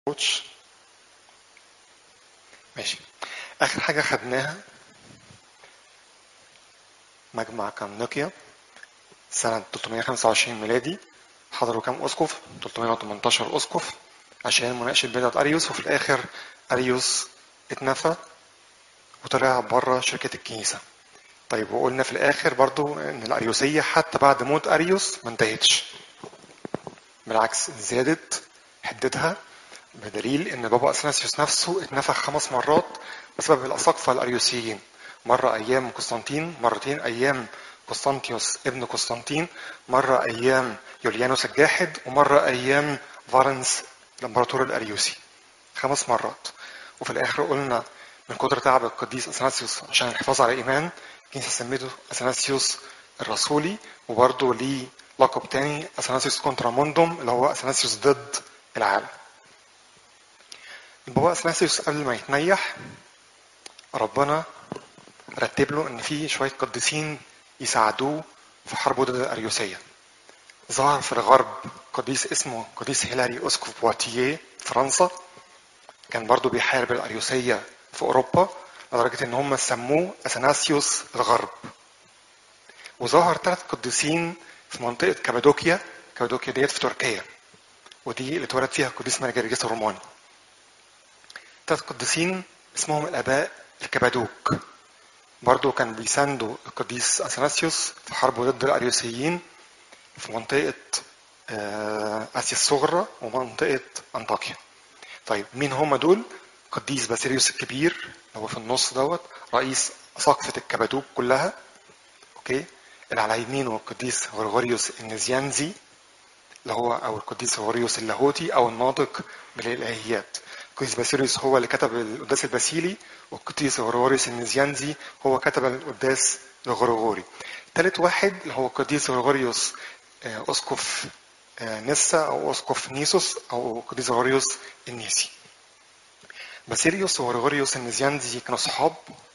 كوتش ماشي اخر حاجه خدناها مجمع كانوكيا سنة 325 ميلادي حضروا كام أسقف؟ 318 أسقف عشان مناقشة بدعة أريوس وفي الآخر أريوس اتنفى وطلع بره شركة الكنيسة طيب وقلنا في الآخر برضو إن الأريوسية حتى بعد موت أريوس ما انتهتش بالعكس زادت حدتها بدليل ان بابا اثناسيوس نفسه اتنفخ خمس مرات بسبب الاساقفه الاريوسيين مره ايام قسطنطين مرتين ايام قسطنطيوس ابن قسطنطين مره ايام يوليانوس الجاحد ومره ايام فارنس الامبراطور الاريوسي خمس مرات وفي الاخر قلنا من كتر تعب القديس اثناسيوس عشان الحفاظ على الايمان الكنيسه سميته اثناسيوس الرسولي وبرضه ليه لقب تاني اثناسيوس كونتراموندوم اللي هو اثناسيوس ضد العالم البابا اثناسيوس قبل ما يتنيح ربنا رتب له ان في شويه قديسين يساعدوه في حربه ضد الاريوسيه ظهر في الغرب قديس اسمه قديس هيلاري اسقف بواتيه فرنسا كان برضه بيحارب الاريوسيه في اوروبا لدرجه ان هم سموه اثناسيوس الغرب وظهر ثلاث قديسين في منطقه كابادوكيا كابادوكيا ديت في تركيا ودي اللي اتولد فيها القديس مارجريجس الروماني ثلاث قديسين اسمهم الاباء الكبادوك برضو كان بيساندوا القديس اثناسيوس في حربه ضد الاريوسيين في منطقه اسيا الصغرى ومنطقه انطاكيا طيب مين هم دول قديس باسيليوس الكبير اللي هو في النص دوت رئيس سقفة الكبادوك كلها اوكي اللي على يمينه القديس غرغوريوس النزيانزي اللي هو او القديس غرغوريوس اللاهوتي او الناطق بالالهيات القديس باسيليوس هو اللي كتب القداس الباسيلي والقديس غرغوريوس النزيانزي هو كتب القداس الغرغوري ثالث واحد اللي هو القديس غرغوريوس اسقف نسا او اسقف نيسوس او القديس غرغوريوس النيسي باسيليوس وغرغوريوس النزيانزي كانوا صحاب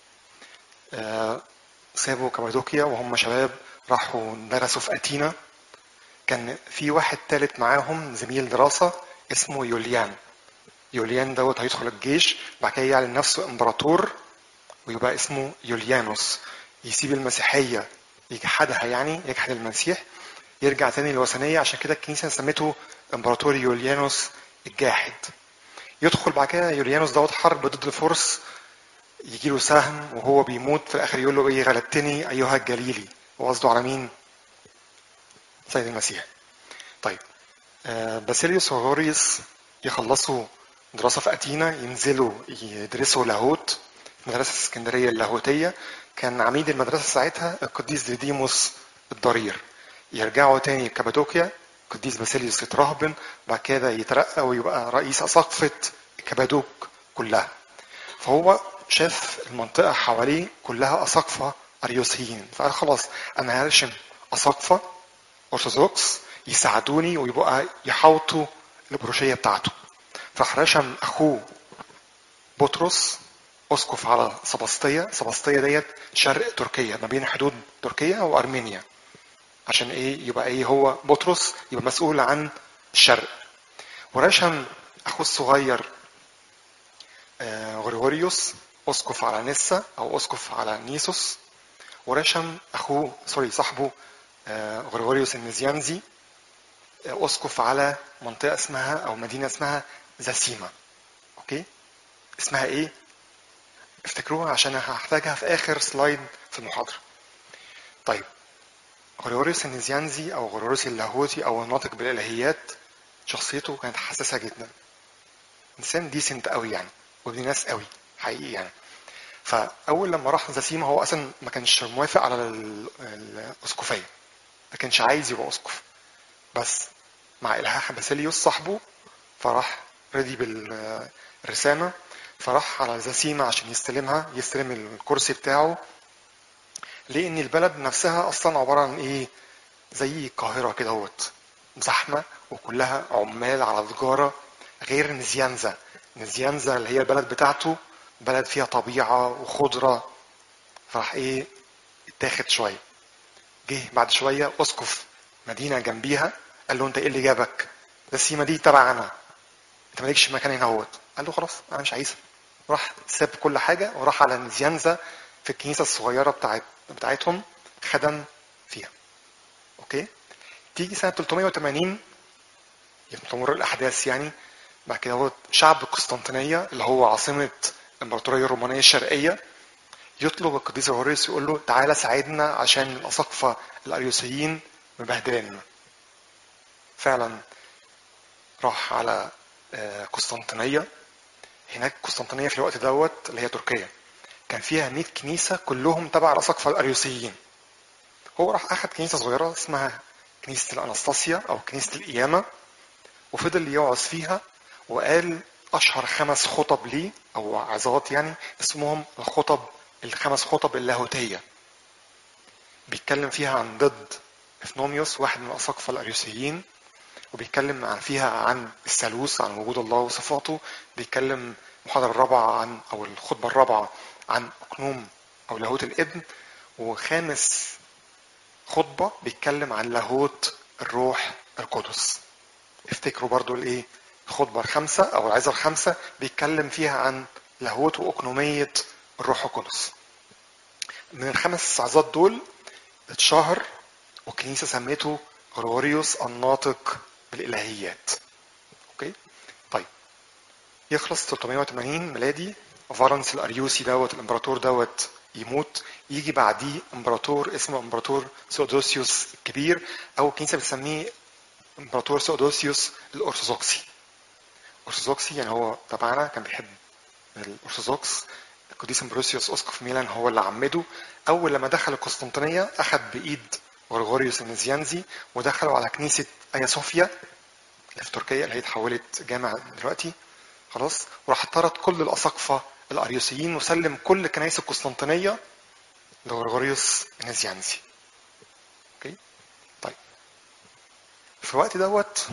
سابوا كابادوكيا وهم شباب راحوا درسوا في أتينا كان في واحد تالت معاهم زميل دراسة اسمه يوليان يوليان دوت هيدخل الجيش بعد كده يعلن نفسه امبراطور ويبقى اسمه يوليانوس يسيب المسيحية يجحدها يعني يجحد المسيح يرجع تاني للوثنية عشان كده الكنيسة سمته امبراطور يوليانوس الجاحد يدخل بعد كده يوليانوس دوت حرب ضد الفرس يجي له سهم وهو بيموت في الاخر يقول له ايه غلبتني ايها الجليلي وقصده على مين؟ سيد المسيح. طيب آه باسيليوس وغوريوس يخلصوا دراسه في اتينا ينزلوا يدرسوا لاهوت مدرسه اسكندريه اللاهوتيه كان عميد المدرسه ساعتها القديس ديديموس الضرير يرجعوا تاني كابادوكيا القديس باسيليوس يترهبن بعد كده يترقى ويبقى رئيس اساقفه كابادوك كلها فهو شاف المنطقة حواليه كلها أساقفة أريوسيين فقال خلاص أنا هرشم أساقفة أرثوذكس يساعدوني ويبقى يحوطوا البروشية بتاعته فراح رشم أخوه بطرس أسقف على سبسطية سبسطية ديت شرق تركيا ما بين حدود تركيا وأرمينيا عشان إيه يبقى إيه هو بطرس يبقى مسؤول عن الشرق ورشم أخوه الصغير غريغوريوس اسقف على نسا او اسقف على نيسوس ورشم اخوه سوري صاحبه غريغوريوس النزيانزي اسقف على منطقه اسمها او مدينه اسمها زاسيما اوكي اسمها ايه افتكروها عشان هحتاجها في اخر سلايد في المحاضره طيب غريغوريوس النزيانزي او غريغوريوس اللاهوتي او الناطق بالالهيات شخصيته كانت حساسه جدا انسان ديسنت قوي يعني وابن ناس قوي حقيقي يعني فاول لما راح زسيمه هو اصلا ما كانش موافق على الاسقفيه ما كانش عايز يبقى اسقف بس مع الحاح باسيليوس صاحبه فراح رضي بالرسامه فراح على زسيمه عشان يستلمها يستلم الكرسي بتاعه لان البلد نفسها اصلا عباره عن ايه زي القاهره كده اهوت زحمه وكلها عمال على تجاره غير نزيانزا نزيانزا اللي هي البلد بتاعته بلد فيها طبيعة وخضرة فراح ايه اتاخد شوية جه بعد شوية اسقف مدينة جنبيها قال له انت ايه اللي جابك ده السيما دي تبع انا انت مالكش مكان هنا اهوت قال له خلاص انا مش عايزها راح ساب كل حاجه وراح على نزيانزا في الكنيسه الصغيره بتاعت بتاعتهم خدم فيها اوكي تيجي سنه 380 تمر الاحداث يعني بعد كده هو شعب القسطنطينيه اللي هو عاصمه الامبراطوريه الرومانيه الشرقيه يطلب القديس غريغوريوس يقول له تعالى ساعدنا عشان الاساقفه الاريوسيين مبهدلنا فعلا راح على آه، قسطنطينيه هناك قسطنطينيه في الوقت دوت اللي هي تركيا كان فيها 100 كنيسه كلهم تبع الاساقفه الاريوسيين هو راح اخد كنيسه صغيره اسمها كنيسه الانستاسيا او كنيسه القيامه وفضل يوعظ فيها وقال اشهر خمس خطب ليه او عظات يعني اسمهم الخطب الخمس خطب اللاهوتيه بيتكلم فيها عن ضد افنوميوس واحد من الاساقفه الاريوسيين وبيتكلم عن فيها عن الثالوث عن وجود الله وصفاته بيتكلم المحاضرة الرابعة عن أو الخطبة الرابعة عن أقنوم أو لاهوت الابن وخامس خطبة بيتكلم عن لاهوت الروح القدس افتكروا برضو الايه الخطبة الخامسة أو العظة الخامسة بيتكلم فيها عن لاهوت وأقنومية الروح القدس من الخمس عظات دول اتشهر والكنيسة سميته غريغوريوس الناطق بالإلهيات أوكي طيب يخلص 380 ميلادي فارنس الأريوسي دوت الإمبراطور دوت يموت يجي بعديه إمبراطور اسمه إمبراطور سودوسيوس الكبير أو الكنيسة بتسميه إمبراطور سودوسيوس الأرثوذكسي أرثوذكسي يعني هو تبعنا كان بيحب الأرثوذكس القديس امبروسيوس اسقف ميلان هو اللي عمده اول لما دخل القسطنطينيه اخذ بايد غرغوريوس النزيانزي ودخلوا على كنيسه ايا صوفيا اللي في تركيا اللي هي اتحولت جامع دلوقتي خلاص وراح طرد كل الاساقفه الاريوسيين وسلم كل كنائس القسطنطينيه لغرغوريوس النزيانزي اوكي طيب في الوقت دوت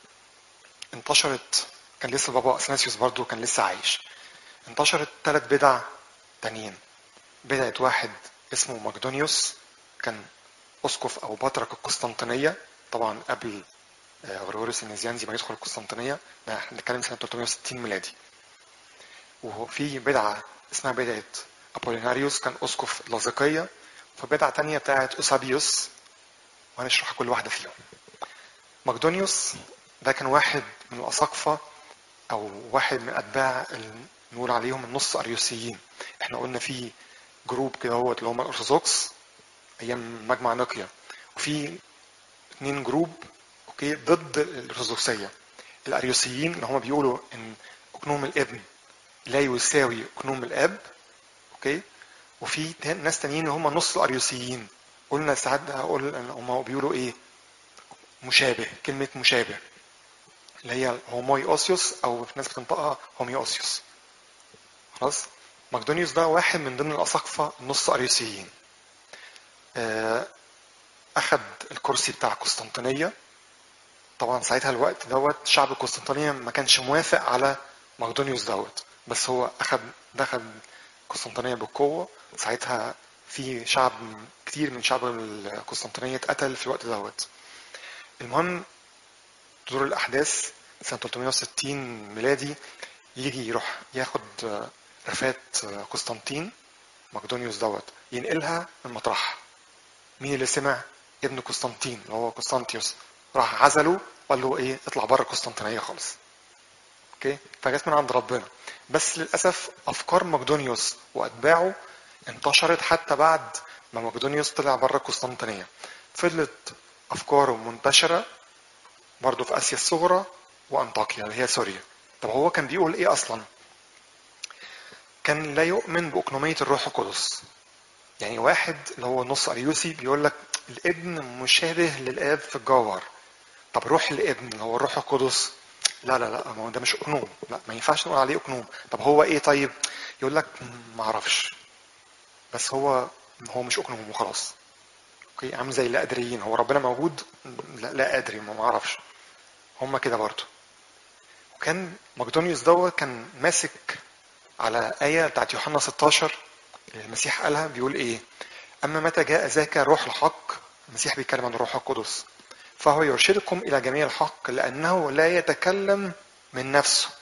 انتشرت كان لسه بابا اثناسيوس برضو كان لسه عايش انتشرت ثلاث بدع تانيين بدعة واحد اسمه مقدونيوس كان أسقف أو بطرك القسطنطينية طبعا قبل غريغوريوس النزيانزي ما يدخل القسطنطينية ده احنا بنتكلم سنة 360 ميلادي وفي بدعة اسمها بدعة أبوليناريوس كان أسقف لاذقية فبدعة تانية بتاعت أوسابيوس وهنشرح كل واحدة فيهم مقدونيوس ده كان واحد من الأساقفة أو واحد من أتباع نقول عليهم النص أريوسيين احنا قلنا في جروب كده هو اللي هم الأرثوذكس أيام مجمع نقيا وفي اتنين جروب اوكي ضد الأرثوذكسية الأريوسيين اللي هم بيقولوا إن أقنوم الابن لا يساوي أقنوم الأب اوكي وفي ناس تانيين اللي هم نص الأريوسيين قلنا ساعات هقول هم بيقولوا إيه مشابه كلمة مشابه اللي هي هوموي أوسيوس أو في ناس بتنطقها هومي أوسيوس خلاص مقدونيوس ده واحد من ضمن الأساقفة النص أريوسيين أخد الكرسي بتاع قسطنطينية طبعا ساعتها الوقت دوت شعب القسطنطينية ما كانش موافق على مقدونيوس دوت بس هو أخد دخل قسطنطينية بالقوة ساعتها في شعب كتير من شعب القسطنطينية اتقتل في الوقت دوت المهم تدور الأحداث سنة 360 ميلادي يجي يروح ياخد رفات قسطنطين مقدونيوس دوت ينقلها من مطرحها مين اللي سمع ابن قسطنطين اللي هو قسطنطيوس راح عزله وقال له ايه اطلع بره القسطنطينيه خالص اوكي فجت من عند ربنا بس للاسف افكار مقدونيوس واتباعه انتشرت حتى بعد ما مقدونيوس طلع بره القسطنطينيه فضلت افكاره منتشره برضه في اسيا الصغرى وانطاكيا اللي هي سوريا طب هو كان بيقول ايه اصلا كان لا يؤمن بأقنومية الروح القدس يعني واحد اللي هو نص أريوسي بيقول لك الابن مشابه للآب في الجوهر طب روح الابن اللي هو الروح القدس لا لا لا ما هو ده مش أقنوم لا ما ينفعش نقول عليه أقنوم طب هو إيه طيب يقول لك ما أعرفش بس هو هو مش أقنوم وخلاص اوكي عامل زي لا أدريين هو ربنا موجود لا, لا أدري ما أعرفش هم كده برضه وكان مقدونيوس دوت كان ماسك على آية بتاعت يوحنا 16 اللي المسيح قالها بيقول إيه؟ أما متى جاء ذاك روح الحق المسيح بيتكلم عن الروح القدس فهو يرشدكم إلى جميع الحق لأنه لا يتكلم من نفسه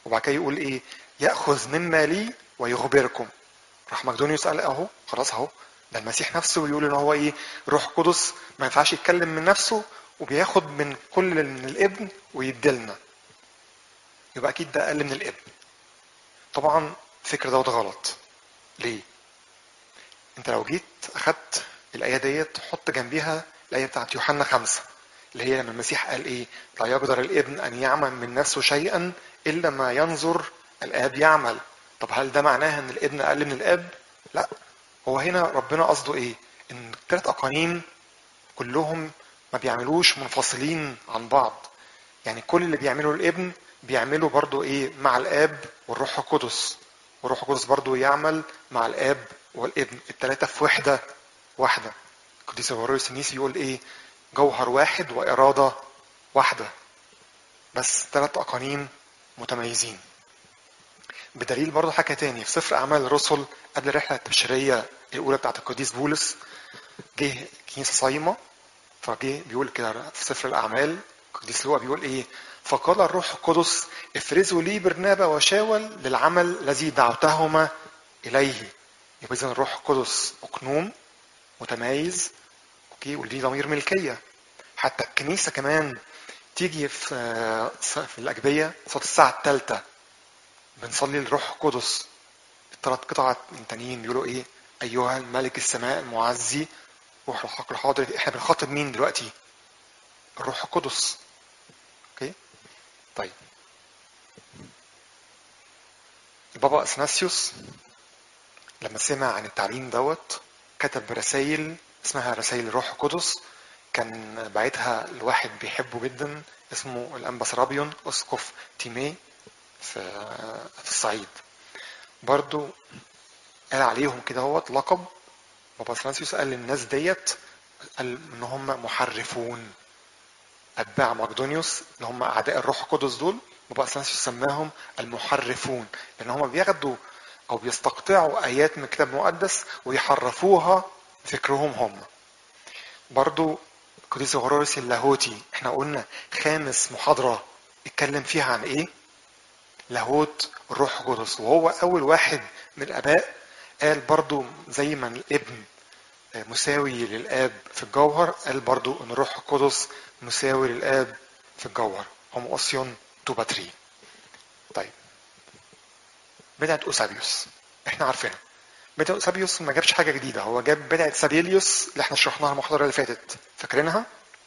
وبعد كده يقول ايه ياخذ مما لي ويخبركم راح مقدونيوس قال اهو خلاص اهو ده المسيح نفسه بيقول ان هو ايه روح قدس ما ينفعش يتكلم من نفسه وبياخد من كل من الابن ويديلنا يبقى اكيد ده اقل من الابن طبعا الفكر دوت غلط ليه انت لو جيت اخدت الايه ديت حط جنبيها الايه بتاعت يوحنا خمسة اللي هي لما المسيح قال ايه لا يقدر الابن ان يعمل من نفسه شيئا الا ما ينظر الاب يعمل طب هل ده معناه ان الابن اقل من الاب لا هو هنا ربنا قصده ايه ان الثلاث اقانيم كلهم ما بيعملوش منفصلين عن بعض يعني كل اللي بيعمله الابن بيعمله برضو ايه مع الاب والروح القدس والروح القدس برضو يعمل مع الاب والابن الثلاثه في وحده واحده القديس غوريوس النيسي يقول ايه جوهر واحد واراده واحده بس ثلاث اقانيم متميزين بدليل برضه حاجه تاني في سفر اعمال الرسل قبل الرحله التبشيريه الاولى بتاعت القديس بولس جه كنيسه صايمه فجه بيقول كده في سفر الاعمال القديس لوقا بيقول ايه فقال الروح القدس افرزوا لي برنابا وشاول للعمل الذي دعوتهما اليه يبقى اذا الروح القدس اقنوم متميز اوكي وليه ضمير ملكيه حتى الكنيسه كمان تيجي في في الاجبيه صوت الساعه الثالثه بنصلي للروح القدس الثلاث قطع التانيين بيقولوا ايه ايها الملك السماء المعزي روح الحق الحاضر احنا بنخاطب مين دلوقتي الروح القدس اوكي طيب البابا اثناسيوس لما سمع عن التعليم دوت كتب رسائل اسمها رسائل الروح القدس كان باعتها لواحد بيحبه جدا اسمه الانبسرابيون اسقف تيمي في في الصعيد برضو قال عليهم كده هوت لقب بابا فرانسيوس قال للناس ديت قال ان هم محرفون اتباع مقدونيوس اللي هم اعداء الروح القدس دول بابا فرانسيوس سماهم المحرفون لان هم بياخدوا او بيستقطعوا ايات من الكتاب المقدس ويحرفوها فكرهم هم برضو القديس غرورس اللاهوتي احنا قلنا خامس محاضرة اتكلم فيها عن ايه لاهوت الروح القدس وهو اول واحد من الاباء قال برضو زي ما الابن مساوي للاب في الجوهر قال برضو ان الروح القدس مساوي للاب في الجوهر هم اوسيون تو باتري طيب بدعة أوسابيوس احنا عارفينها بدعة أوسابيوس ما جابش حاجة جديدة هو جاب بدعة سابيليوس اللي احنا شرحناها المحاضرة اللي فاتت فاكرينها؟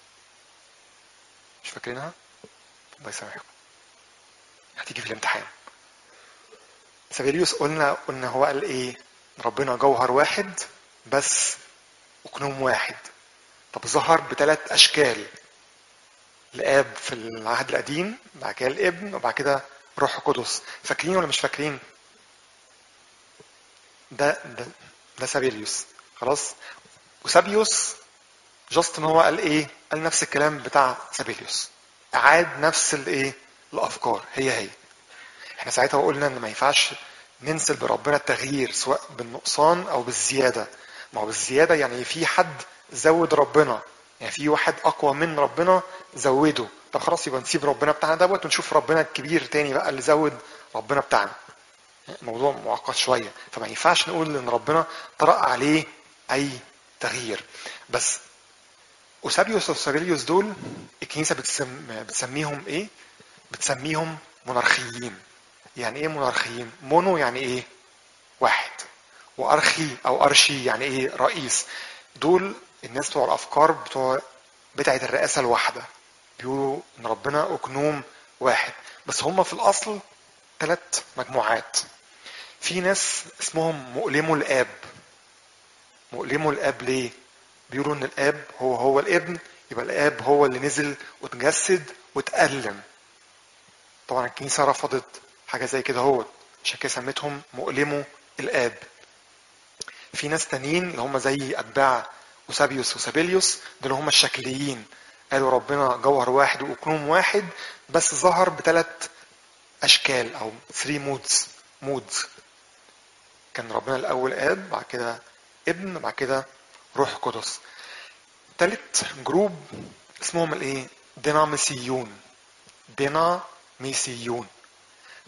مش فاكرينها؟ الله يسامحكم هتيجي في الامتحان سابيليوس قلنا قلنا هو قال ايه؟ ربنا جوهر واحد بس أقنوم واحد طب ظهر بثلاث أشكال الآب في العهد القديم بعد كده الابن وبعد كده روح القدس فاكرين ولا مش فاكرين؟ ده ده ده سابيليوس خلاص وسابيوس جاست ان هو قال ايه؟ قال نفس الكلام بتاع سابيليوس اعاد نفس الايه؟ الافكار هي هي احنا ساعتها قلنا ان ما ينفعش ننسل بربنا التغيير سواء بالنقصان او بالزياده ما هو بالزياده يعني في حد زود ربنا يعني في واحد اقوى من ربنا زوده طب خلاص يبقى نسيب ربنا بتاعنا دوت ونشوف ربنا الكبير تاني بقى اللي زود ربنا بتاعنا الموضوع معقد شويه فما ينفعش نقول ان ربنا طرأ عليه اي تغيير بس اوسابيوس وسابيليوس دول الكنيسه بتسم... بتسميهم ايه؟ بتسميهم مونارخيين يعني ايه مونارخيين؟ مونو يعني ايه؟ واحد وارخي او ارشي يعني ايه؟ رئيس دول الناس بتوع الافكار بتوع بتاعه الرئاسه الواحده بيقولوا ان ربنا اقنوم واحد بس هم في الاصل ثلاث مجموعات في ناس اسمهم مؤلمو الاب مؤلمو الاب ليه بيقولوا ان الاب هو هو الابن يبقى الاب هو اللي نزل وتجسد وتألم طبعا الكنيسة رفضت حاجة زي كده هو عشان كده سميتهم مؤلمو الاب في ناس تانيين اللي هم زي اتباع وسابيوس وسابيليوس دول هم الشكليين قالوا ربنا جوهر واحد واقنوم واحد بس ظهر بثلاث اشكال او 3 مودز مودز كان ربنا الاول اب بعد كده ابن بعد كده روح قدس تالت جروب اسمهم الايه ديناميسيون ديناميسيون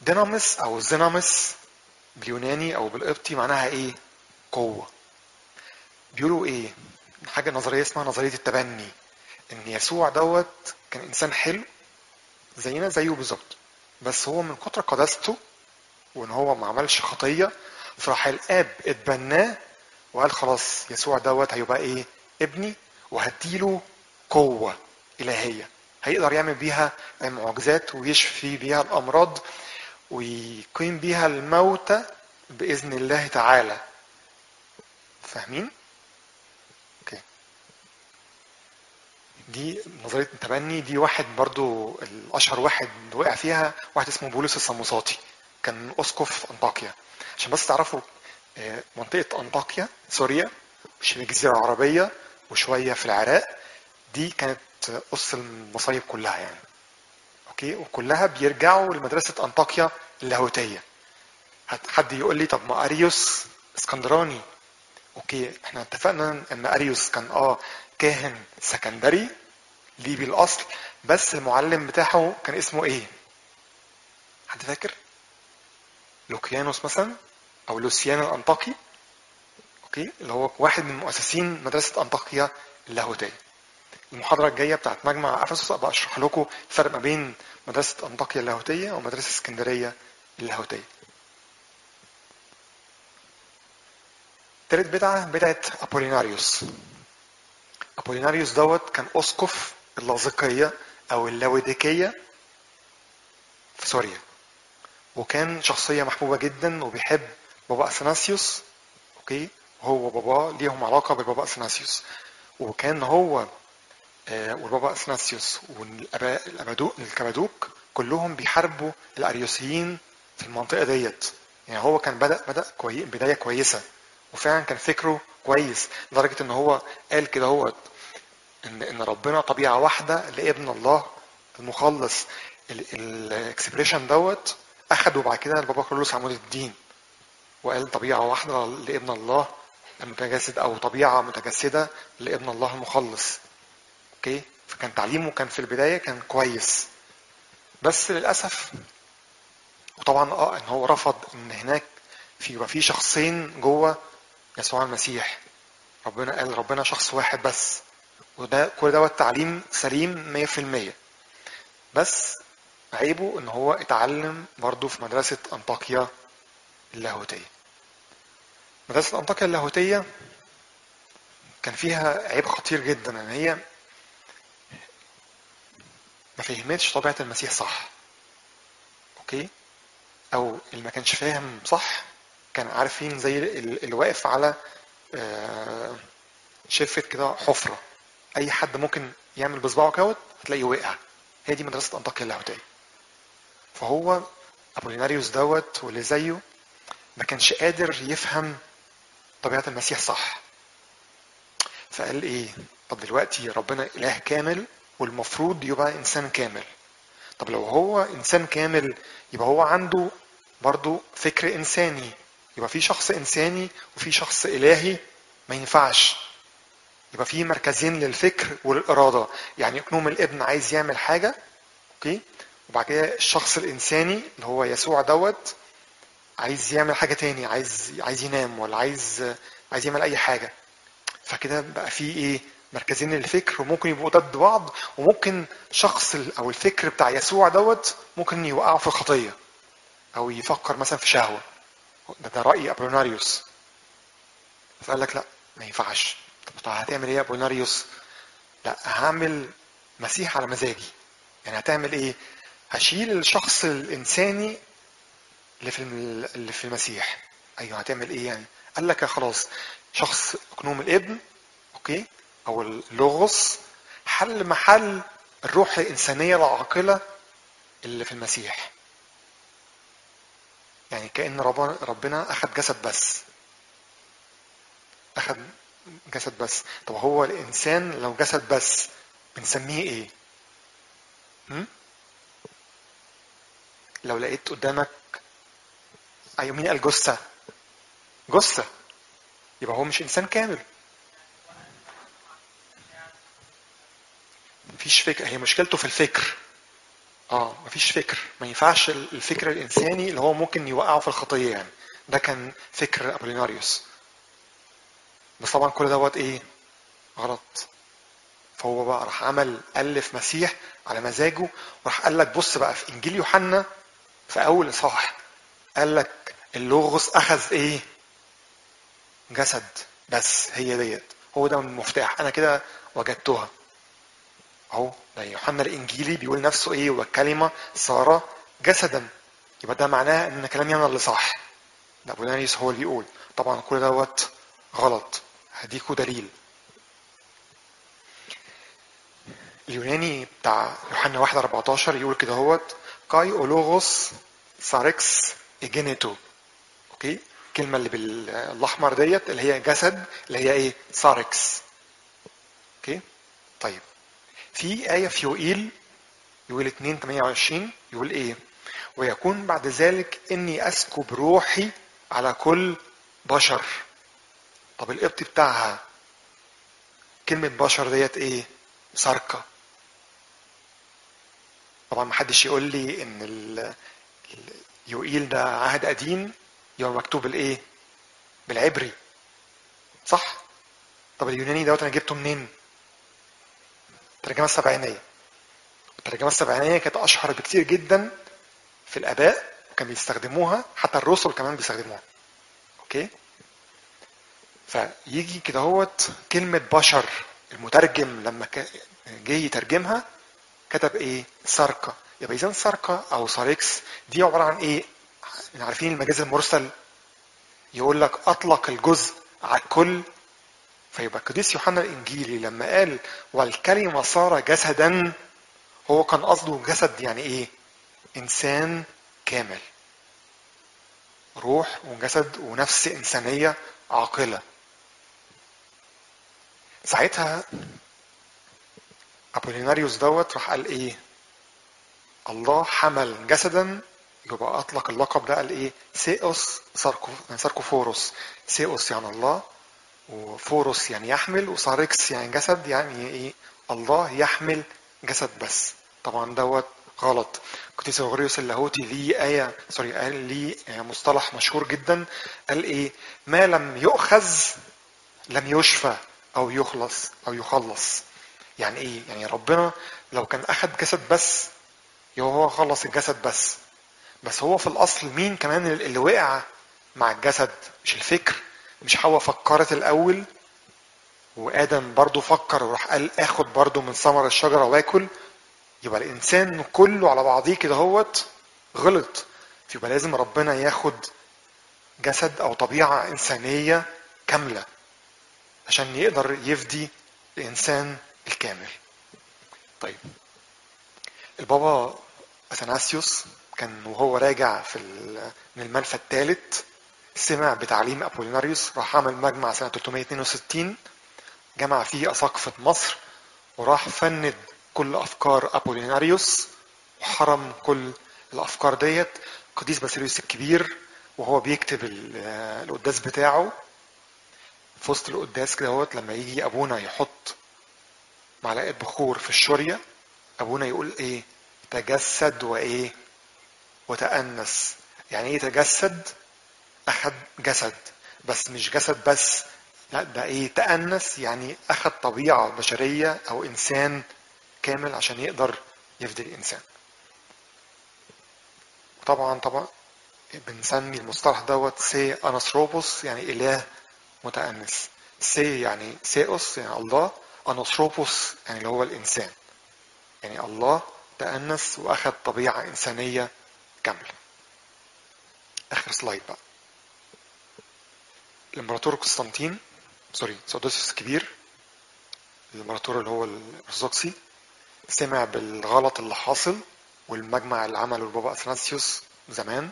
دينامس او زينامس باليوناني او بالقبطي معناها ايه قوة بيقولوا ايه حاجة نظرية اسمها نظرية التبني ان يسوع دوت كان انسان حلو زينا زيه بالظبط بس هو من كتر قداسته وان هو ما عملش خطية فراح الاب اتبناه وقال خلاص يسوع دوت هيبقى ايه ابني وهديله قوة إلهية هيقدر يعمل بيها معجزات ويشفي بيها الأمراض ويقيم بيها الموتى بإذن الله تعالى فاهمين؟ اوكي دي نظرية التبني دي واحد برضو الأشهر واحد وقع فيها واحد اسمه بولس الصموساطي كان أسقف أنطاكيا عشان بس تعرفوا آه، منطقة أنطاكيا سوريا مش الجزيرة العربية وشوية في العراق دي كانت قص المصايب كلها يعني اوكي وكلها بيرجعوا لمدرسة أنطاكيا اللاهوتية هت- حد يقول لي طب ما أريوس اسكندراني اوكي احنا اتفقنا ان أريوس كان اه كاهن سكندري ليبي الأصل بس المعلم بتاعه كان اسمه ايه؟ حد فاكر؟ لوكيانوس مثلا او لوسيان الأنطاكي اوكي اللي هو واحد من مؤسسين مدرسة أنطاكيا اللاهوتية المحاضرة الجاية بتاعت مجمع أفسس أبقى أشرح لكم الفرق ما بين مدرسة أنطاكيا اللاهوتية ومدرسة اسكندرية اللاهوتية. تالت بدعة بدعة أبوليناريوس. أبوليناريوس دوت كان أسقف اللاذقية أو اللاوديكية في سوريا. وكان شخصية محبوبة جدا وبيحب بابا أثناسيوس أوكي هو وباباه ليهم علاقة ببابا أثناسيوس وكان هو آه، والبابا اثناسيوس والاباء الابادوك الكبادوك كلهم بيحاربوا الاريوسيين في المنطقه ديت يعني هو كان بدا بدا كوي بدايه كويسه وفعلا كان فكره كويس لدرجه ان هو قال كده هو ان ان ربنا طبيعه واحده لابن الله المخلص الاكسبريشن دوت اخده بعد كده البابا كارلوس عمود الدين وقال طبيعه واحده لابن الله المتجسد او طبيعه متجسده لابن الله المخلص اوكي فكان تعليمه كان في البدايه كان كويس بس للاسف وطبعا اه ان هو رفض ان هناك في يبقى في شخصين جوه يسوع المسيح ربنا قال ربنا شخص واحد بس وده كل دوت تعليم سليم 100% بس عيبه ان هو اتعلم برضه في مدرسة انطاكيا اللاهوتية مدرسة انطاكيا اللاهوتية كان فيها عيب خطير جدا ان هي ما فهمتش طبيعة المسيح صح اوكي او اللي ما كانش فاهم صح كان عارفين زي ال- اللي واقف على آه، شفة كده حفرة اي حد ممكن يعمل بصباعه كوت هتلاقيه وقع هي دي مدرسة انطاكيا اللاهوتية فهو ابوليناريوس دوت واللي زيه ما كانش قادر يفهم طبيعة المسيح صح فقال ايه طب دلوقتي ربنا اله كامل والمفروض يبقى انسان كامل طب لو هو انسان كامل يبقى هو عنده برضو فكر انساني يبقى في شخص انساني وفي شخص الهي ما ينفعش يبقى في مركزين للفكر والاراده يعني اقنوم الابن عايز يعمل حاجه اوكي وبعد كده الشخص الانساني اللي هو يسوع دوت عايز يعمل حاجه تاني عايز عايز ينام ولا عايز عايز يعمل اي حاجه فكده بقى في ايه مركزين للفكر وممكن يبقوا ضد بعض وممكن شخص ال- او الفكر بتاع يسوع دوت ممكن يوقعه في خطيه او يفكر مثلا في شهوه ده, ده راي ابولوناريوس فقال لك لا ما ينفعش طب طب هتعمل ايه يا ابولوناريوس لا هعمل مسيح على مزاجي يعني هتعمل ايه هشيل الشخص الانساني اللي في الم- اللي في المسيح ايوه هتعمل ايه يعني قال لك يا خلاص شخص اقنوم الابن اوكي او اللوغوس حل محل الروح الانسانيه العاقله اللي في المسيح يعني كأن ربنا ربنا أخذ جسد بس أخذ جسد بس طب هو الإنسان لو جسد بس بنسميه إيه؟ هم؟ لو لقيت قدامك أيوة مين قال جثة؟ جثة يبقى هو مش إنسان كامل مفيش فكر هي مشكلته في الفكر اه مفيش فكر ما ينفعش الفكر الانساني اللي هو ممكن يوقعه في الخطيه يعني ده كان فكر ابوليناريوس بس طبعا كل دوت ايه غلط فهو بقى راح عمل الف مسيح على مزاجه وراح قال لك بص بقى في انجيل يوحنا في اول اصحاح قال لك اللوغوس اخذ ايه جسد بس هي ديت هو ده المفتاح انا كده وجدتها اهو ده يوحنا الانجيلي بيقول نفسه ايه والكلمه صار جسدا يبقى ده معناه ان كلامي انا اللي صح ده ابولانيوس هو اللي بيقول طبعا كل دوت غلط هديكوا دليل اليوناني بتاع يوحنا 1 14 يقول كده هوت كاي اولوغوس ساركس ايجينيتو اوكي الكلمه اللي بالاحمر ديت اللي هي جسد اللي هي ايه ساركس اوكي طيب في آية في يوئيل يقول 2 28 يقول إيه؟ ويكون بعد ذلك إني أسكب روحي على كل بشر. طب القبط بتاعها كلمة بشر ديت إيه؟ سرقة. طبعا محدش يقول لي إن ال- ال- يوئيل ده عهد قديم يبقى مكتوب الإيه؟ بالعبري. صح؟ طب اليوناني دوت أنا جبته منين؟ الترجمة السبعينية الترجمة السبعينية كانت أشهر بكتير جدا في الآباء وكان بيستخدموها حتى الرسل كمان بيستخدموها أوكي فيجي كده هوت كلمة بشر المترجم لما كا- جه يترجمها كتب ايه سرقة يبقى إذا سرقة أو ساركس دي عبارة عن ايه عارفين المجاز المرسل يقول لك أطلق الجزء على الكل فيبقى القديس يوحنا الانجيلي لما قال والكلمه صار جسدا هو كان قصده جسد يعني ايه انسان كامل روح وجسد ونفس انسانيه عاقله ساعتها ابوليناريوس دوت راح قال ايه الله حمل جسدا يبقى اطلق اللقب ده قال ايه سيئوس ساركو- ساركوفوروس سيئوس يعني الله وفورس يعني يحمل وساركس يعني جسد يعني ايه الله يحمل جسد بس طبعا دوت غلط قديس غريوس اللاهوتي ليه آية سوري قال ليه مصطلح مشهور جدا قال ايه ما لم يؤخذ لم يشفى او يخلص او يخلص يعني ايه يعني ربنا لو كان اخذ جسد بس يبقى هو خلص الجسد بس بس هو في الاصل مين كمان اللي وقع مع الجسد مش الفكر مش حواء فكرت الاول وادم برضو فكر وراح قال اخد برضو من ثمر الشجره واكل يبقى الانسان كله على بعضيه كده هوت غلط يبقى لازم ربنا ياخد جسد او طبيعه انسانيه كامله عشان يقدر يفدي الانسان الكامل طيب البابا اثناسيوس كان وهو راجع في ال- من المنفى الثالث سمع بتعليم ابوليناريوس راح عمل مجمع سنه 362 جمع فيه اساقفه مصر وراح فند كل افكار ابوليناريوس وحرم كل الافكار ديت قديس باسيليوس الكبير وهو بيكتب ال- القداس بتاعه في وسط القداس كده هوت لما يجي ابونا يحط معلقه بخور في الشوريه ابونا يقول ايه تجسد وايه وتأنس يعني ايه تجسد اخد جسد بس مش جسد بس لا ده ايه تأنس يعني اخد طبيعة بشرية او انسان كامل عشان يقدر يفدي الانسان وطبعا طبعا بنسمي المصطلح دوت سي انثروبوس يعني اله متأنس سي يعني سيوس يعني الله انثروبوس يعني اللي هو الانسان يعني الله تأنس واخد طبيعة انسانية كاملة اخر سلايد بقى الامبراطور قسطنطين سوري سودوسيوس الكبير الامبراطور اللي هو الارثوذكسي سمع بالغلط اللي حاصل والمجمع اللي عمله البابا اثناسيوس زمان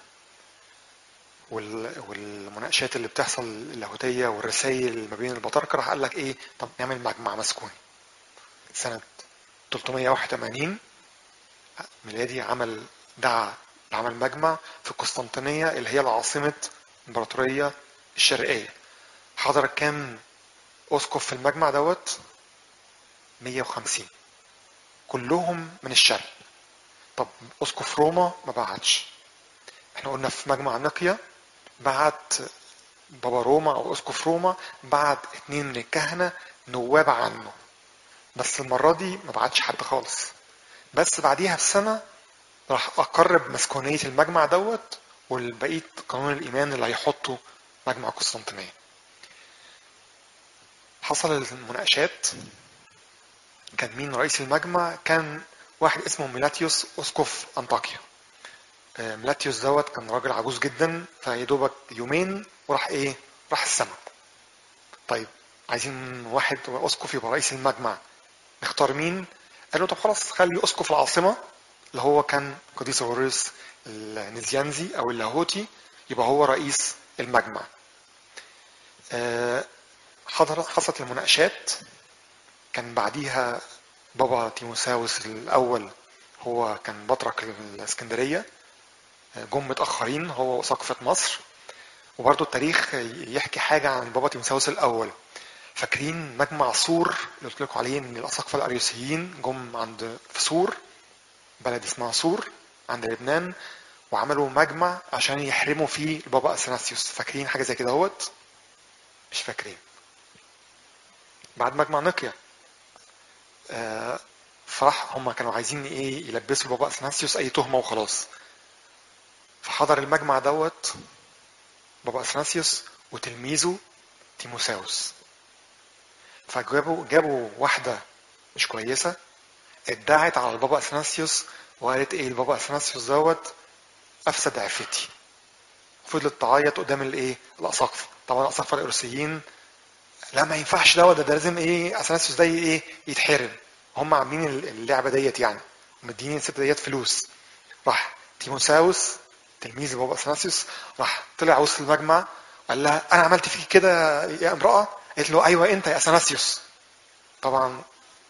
وال- والمناقشات اللي بتحصل اللاهوتيه والرسائل ما بين البطاركه راح قال لك ايه طب نعمل مجمع مسكوني سنه 381 ميلادي عمل دعا عمل مجمع في القسطنطينيه اللي هي العاصمه الامبراطوريه الشرقيه حضر كام اسقف في المجمع دوت 150 كلهم من الشرق طب اسقف روما ما بعتش احنا قلنا في مجمع نقيا بعت بابا روما او اسقف روما بعت اتنين من الكهنه نواب عنه بس المره دي ما بعتش حد خالص بس بعديها بسنه راح اقر بمسكونيه المجمع دوت والبقيه قانون الايمان اللي هيحطه مجمع قسطنطينيه حصل المناقشات كان مين رئيس المجمع كان واحد اسمه ميلاتيوس اسقف انطاكيا آه، ميلاتيوس دوت كان راجل عجوز جدا فيدوبك يومين وراح ايه راح السماء طيب عايزين واحد اسقف يبقى رئيس المجمع نختار مين قالوا طب خلاص خلي اسقف العاصمه اللي هو كان قديس غوريوس النزيانزي او اللاهوتي يبقى هو رئيس المجمع آه، حضر حصلت المناقشات كان بعديها بابا تيموساوس الأول هو كان بطرك الإسكندرية جم متأخرين هو وسقفة مصر وبرضه التاريخ يحكي حاجة عن بابا تيموساوس الأول فاكرين مجمع سور اللي قلت لكم عليه ان الاساقفه الاريوسيين جم عند في سور بلد اسمها سور عند لبنان وعملوا مجمع عشان يحرموا فيه البابا اثناسيوس فاكرين حاجه زي كده اهوت مش فاكرين بعد مجمع نقيا آه، فراح هم كانوا عايزين ايه يلبسوا البابا اثناسيوس اي تهمه وخلاص فحضر المجمع دوت بابا اثناسيوس وتلميذه تيموساوس فجابوا جابوا واحده مش كويسه ادعت على البابا اثناسيوس وقالت ايه البابا اثناسيوس دوت افسد عفتي فضلت تعيط قدام الايه الاساقفه طبعا الاساقفه الارسيين لا ما ينفعش دوت ده, ده لازم ايه اثناسيوس ده ايه يتحرم هم عاملين اللعبه ديت يعني مدينين الست ديت فلوس راح تيموساوس تلميذ بابا اثناسيوس راح طلع وسط المجمع قال لها انا عملت فيك كده يا امراه قالت له ايوه انت يا اثناسيوس طبعا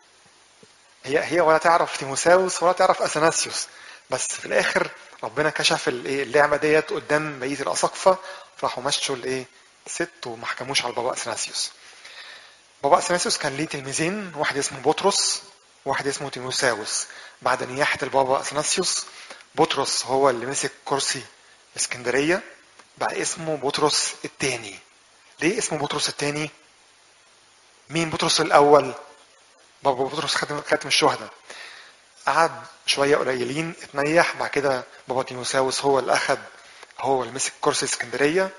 هي هي ولا تعرف تيموساوس ولا تعرف اثناسيوس بس في الاخر ربنا كشف الايه اللعبه ديت قدام بقيه الاساقفه راحوا مشوا الايه ست وما حكموش على بابا اثناسيوس بابا اثناسيوس كان ليه تلميذين واحد اسمه بطرس وواحد اسمه تيموساوس بعد نياحة البابا اثناسيوس بطرس هو اللي مسك كرسي اسكندرية بقى اسمه بطرس الثاني ليه اسمه بطرس الثاني مين بطرس الاول بابا بطرس خاتم خاتم الشهداء قعد شويه قليلين اتنيح بعد كده بابا تيموساوس هو اللي اخد هو اللي مسك كرسي اسكندريه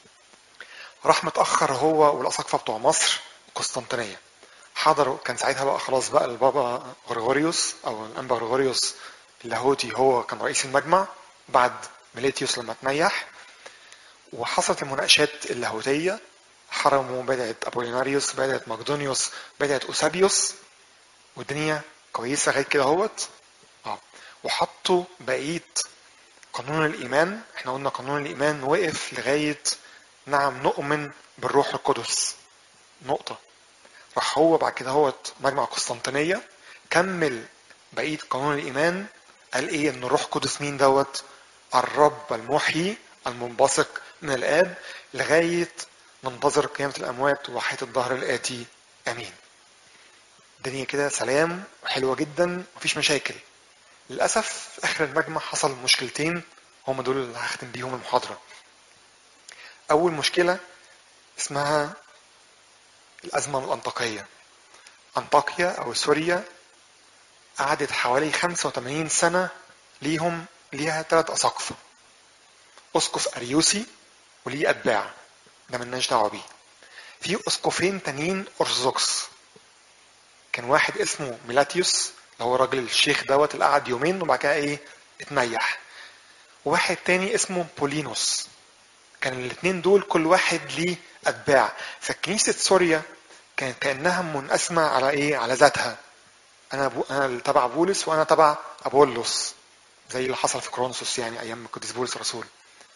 راح متاخر هو والاساقفه بتوع مصر قسطنطينيه حضروا كان ساعتها بقى خلاص بقى البابا غريغوريوس او الانبا غريغوريوس اللاهوتي هو كان رئيس المجمع بعد ميليتيوس لما تنيح وحصلت المناقشات اللاهوتيه حرموا بدعة أبوليناريوس بدعة مقدونيوس بدعة أوسابيوس والدنيا كويسة لغاية كده اهوت اه وحطوا بقية قانون الإيمان احنا قلنا قانون الإيمان وقف لغاية نعم نؤمن بالروح القدس نقطة راح هو بعد كده هوت مجمع قسطنطينية كمل بقية قانون الإيمان قال إيه إن الروح القدس مين دوت الرب المحيي المنبثق من الآب لغاية ننتظر قيامة الأموات وحياة الظهر الآتي آمين الدنيا كده سلام وحلوة جدا مفيش مشاكل للأسف في آخر المجمع حصل مشكلتين هم دول اللي هختم بيهم المحاضرة أول مشكلة اسمها الأزمة الأنطاكية أنطاكيا أو سوريا قعدت حوالي 85 سنة ليهم ليها ثلاث أساقفة أسقف أريوسي وليه أتباع ده ملناش دعوة بيه في أسقفين تانيين أرثوذكس كان واحد اسمه ميلاتيوس اللي هو راجل الشيخ دوت اللي قعد يومين وبعد كده ايه اتنيح وواحد تاني اسمه بولينوس كان الاثنين دول كل واحد ليه اتباع فكنيسه سوريا كانت كانها منقسمه على ايه على ذاتها انا بو انا اللي تبع بولس وانا تبع ابولس زي اللي حصل في كرونسوس يعني ايام القديس بولس الرسول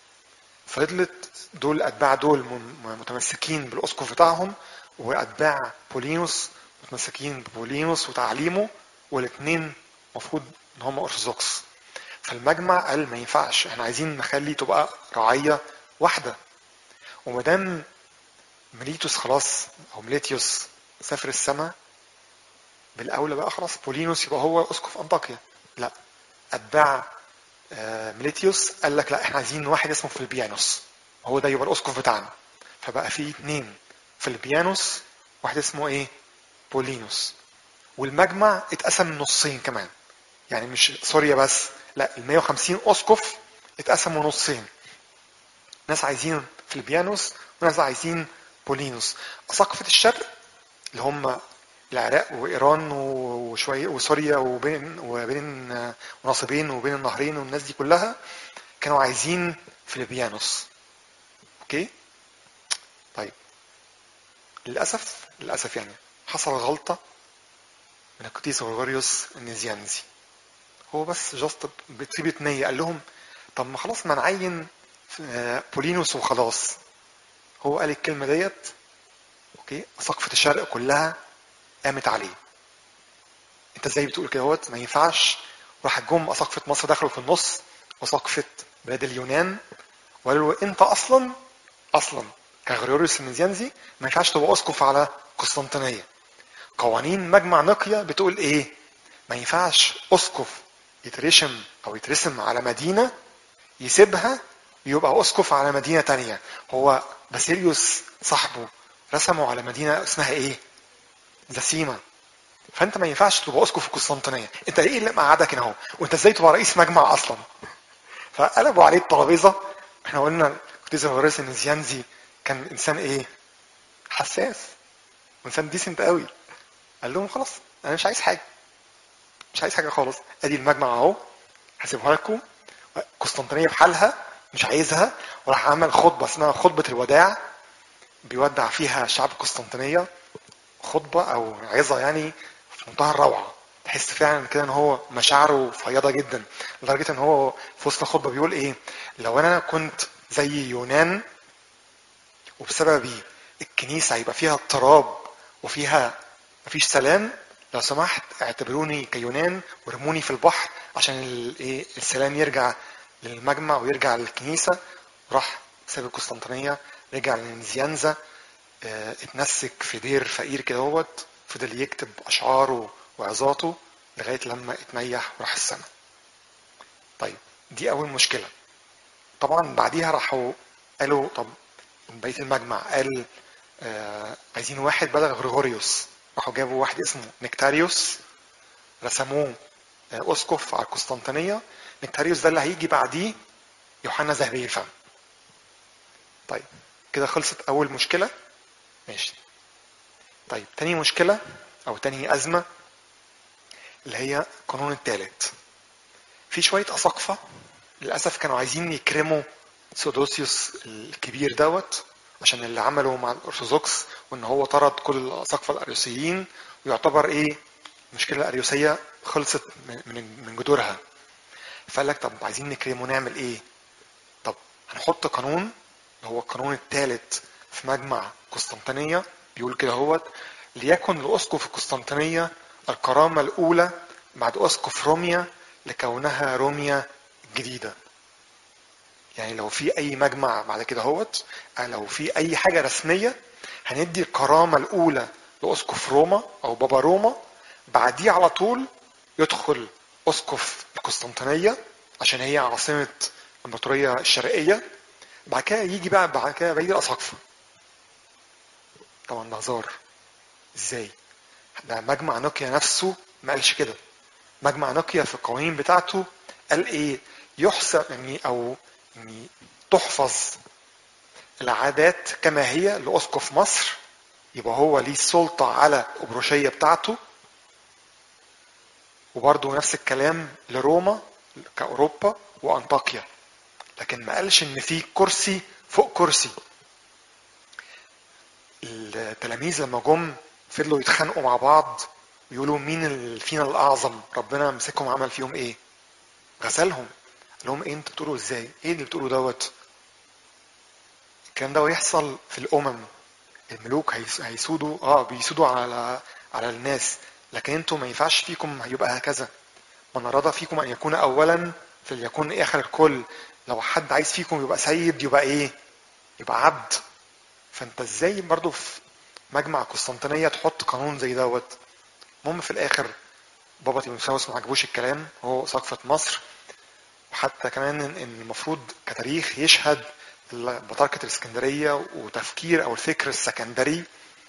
فضلت دول الاتباع دول متمسكين بالاسقف بتاعهم واتباع بولينوس متمسكين ببولينوس وتعليمه والاثنين المفروض ان هم ارثوذكس فالمجمع قال ما ينفعش احنا عايزين نخلي تبقى رعيه واحده وما دام ميليتوس خلاص او ميليتيوس سافر السماء بالاولى بقى خلاص بولينوس يبقى هو اسقف انطاكيا لا اتباع آه، ميليتيوس قال لك لا احنا عايزين واحد اسمه فيلبيانوس هو ده يبقى الاسقف بتاعنا فبقى في اتنين فيلبيانوس واحد اسمه ايه بولينوس والمجمع اتقسم نصين كمان يعني مش سوريا بس لا ال 150 اسقف اتقسموا نصين ناس عايزين فيلبيانوس وناس عايزين بولينوس اساقفه الشرق اللي هم العراق وايران وشويه وسوريا وبين وبين وناصبين وبين النهرين والناس دي كلها كانوا عايزين فيلبيانوس اوكي طيب للاسف للاسف يعني حصل غلطه من القديس غريغوريوس النيزيانزي هو بس جاست بطيبة نية قال لهم طب ما خلاص ما نعين بولينوس وخلاص هو قال الكلمة ديت اوكي سقفة الشرق كلها قامت عليه انت ازاي بتقول كده هوت ما ينفعش راح جم اساقفة مصر دخلوا في النص وسقفة بلاد اليونان وقالوا له انت اصلا اصلا كغريوريوس النيزيانزي ما ينفعش تبقى اسقف على قسطنطينيه قوانين مجمع نقيا بتقول ايه ما ينفعش اسقف يترشم او يترسم على مدينه يسيبها يبقى اسقف على مدينه تانية هو باسيليوس صاحبه رسمه على مدينه اسمها ايه زسيمه فانت ما ينفعش تبقى اسقف في قسطنطينيه انت ايه اللي مقعدك هنا اهو وانت ازاي تبقى رئيس مجمع اصلا فقلبوا عليه الترابيزه احنا قلنا قديس الغريس النزيانزي كان انسان ايه حساس انسان ديسنت قوي قال لهم خلاص انا مش عايز حاجه مش عايز حاجه خالص ادي المجمع اهو هسيبها لكم قسطنطينيه بحالها مش عايزها وراح عمل خطبه اسمها خطبه الوداع بيودع فيها شعب قسطنطينيه خطبه او عظه يعني في منتهى الروعه تحس فعلا كده ان هو مشاعره فياضه جدا لدرجه ان هو في وسط الخطبه بيقول ايه لو انا كنت زي يونان وبسببي الكنيسه هيبقى فيها اضطراب وفيها مفيش سلام لو سمحت اعتبروني كيونان ورموني في البحر عشان الايه السلام يرجع للمجمع ويرجع للكنيسه راح ساب القسطنطينيه رجع لنزيانزا اه اتنسك في دير فقير كده هوت فضل يكتب اشعاره وعظاته لغايه لما اتنيح وراح السماء. طيب دي اول مشكله. طبعا بعديها راحوا قالوا طب بقيه المجمع قال آه عايزين واحد بدل غريغوريوس راحوا جابوا واحد اسمه نكتاريوس رسموه آه اسقف على القسطنطينيه نكتاريوس ده اللي هيجي بعديه يوحنا ذهبي الفم طيب كده خلصت اول مشكله ماشي طيب تاني مشكله او تاني ازمه اللي هي القانون الثالث في شويه اساقفه للاسف كانوا عايزين يكرموا سودوسيوس الكبير دوت عشان اللي عمله مع الارثوذكس وان هو طرد كل الاساقفه الاريوسيين ويعتبر ايه المشكله الاريوسيه خلصت من من جذورها فقال لك طب عايزين نكرمه نعمل ايه طب هنحط قانون اللي هو القانون الثالث في مجمع قسطنطينيه بيقول كده هوت ليكن لاسقف القسطنطينيه الكرامه الاولى بعد اسقف روميا لكونها روميا جديده يعني لو في اي مجمع بعد كده هوت لو في اي حاجه رسميه هندي الكرامه الاولى لاسقف روما او بابا روما بعديه على طول يدخل اسقف القسطنطينيه عشان هي عاصمه الامبراطوريه الشرقيه بعد كده يجي بقى بعد كده بقيه الاساقفه طبعا ده هزار ازاي ده مجمع نوكيا نفسه ما قالش كده مجمع نوكيا في القوانين بتاعته قال ايه يحسب يعني او يعني تحفظ العادات كما هي لأسقف مصر يبقى هو ليه السلطة على الأبروشية بتاعته وبرضه نفس الكلام لروما كأوروبا وأنطاكيا لكن ما قالش إن في كرسي فوق كرسي التلاميذ لما جم فضلوا يتخانقوا مع بعض ويقولوا مين فينا الأعظم ربنا مسكهم عمل فيهم إيه غسلهم قال لهم ايه انتوا بتقولوا ازاي؟ ايه اللي بتقولوا دوت؟ الكلام ده يحصل في الامم الملوك هيسودوا اه بيسودوا على على الناس لكن انتوا ما ينفعش فيكم يبقى هكذا من اراد فيكم ان يكون اولا فليكون اخر الكل لو حد عايز فيكم يبقى سيد يبقى ايه؟ يبقى عبد فانت ازاي برضو في مجمع قسطنطينيه تحط قانون زي دوت؟ المهم في الاخر بابا تيموساوس ما عجبوش الكلام هو سقفة مصر وحتى كمان ان المفروض كتاريخ يشهد بطاركة الاسكندرية وتفكير او الفكر السكندري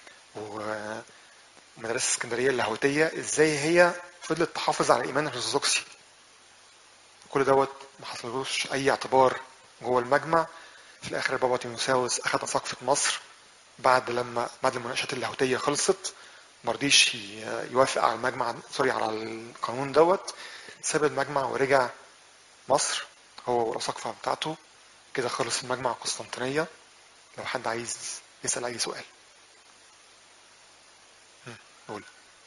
ومدرسة اسكندرية اللاهوتية ازاي هي فضلت تحافظ على الايمان الارثوذكسي كل دوت ما حصلوش اي اعتبار جوه المجمع في الاخر بابا تيموساوس اخذ سقفة مصر بعد لما بعد المناقشات اللاهوتية خلصت مرضيش يوافق على المجمع سوري على القانون دوت ساب المجمع ورجع مصر هو والأساقفة بتاعته كده خلص المجمع القسطنطينية لو حد عايز يسأل أي سؤال قول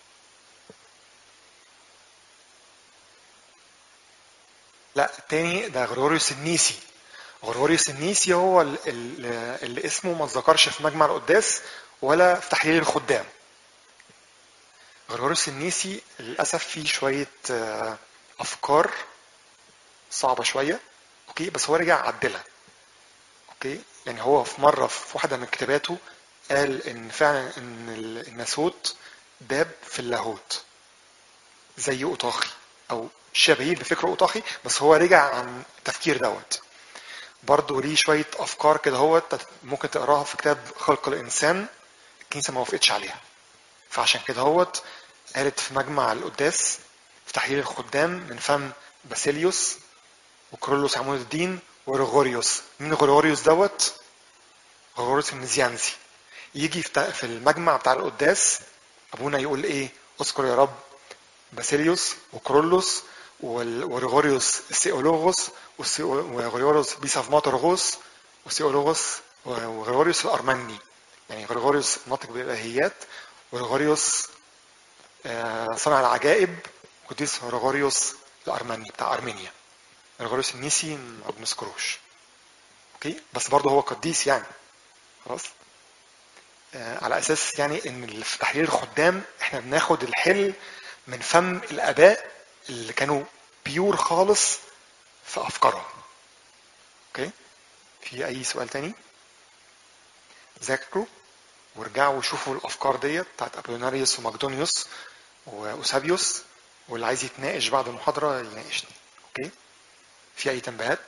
لا التاني ده غريغوريوس النيسي غريغوريوس النيسي هو اللي اسمه ما اتذكرش في مجمع القداس ولا في تحليل الخدام غرغوريوس النيسي للأسف فيه شوية أفكار صعبة شوية أوكي بس هو رجع عدلها أوكي يعني هو في مرة في واحدة من كتاباته قال إن فعلا إن الناسوت داب في اللاهوت زي أوطاخي أو شبيهين بفكر أوطاخي بس هو رجع عن التفكير دوت برضه ليه شوية أفكار كده هو ممكن تقراها في كتاب خلق الإنسان الكنيسة ما وافقتش عليها فعشان كده هوت قالت في مجمع القداس في تحليل الخدام من فم باسيليوس وكرولوس عمود الدين وغريغوريوس مين غريغوريوس دوت غريغوريوس النزيانزي يجي في المجمع بتاع القداس ابونا يقول ايه اذكر يا رب باسيليوس وكرولوس وغريغوريوس السيولوغوس وغريغوريوس بيسافماتورغوس وسيولوغوس وغريغوريوس الارمني يعني غريغوريوس ناطق بالالهيات وغريغوريوس صنع العجائب قديس غريغوريوس الارمني بتاع ارمينيا غريغوريوس النيسي ما بنذكروش اوكي بس برضه هو قديس يعني خلاص على اساس يعني ان في تحليل الخدام احنا بناخد الحل من فم الاباء اللي كانوا بيور خالص في افكارهم اوكي في اي سؤال تاني ذاكروا وارجعوا وشوفوا الافكار ديت بتاعت ابولوناريوس ومقدونيوس واوسابيوس واللي عايز يتناقش بعد المحاضره يناقشني اوكي في اي تنبيهات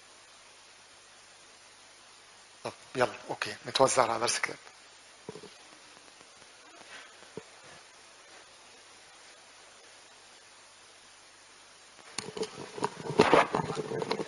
طب يلا اوكي نتوزع على درس كتاب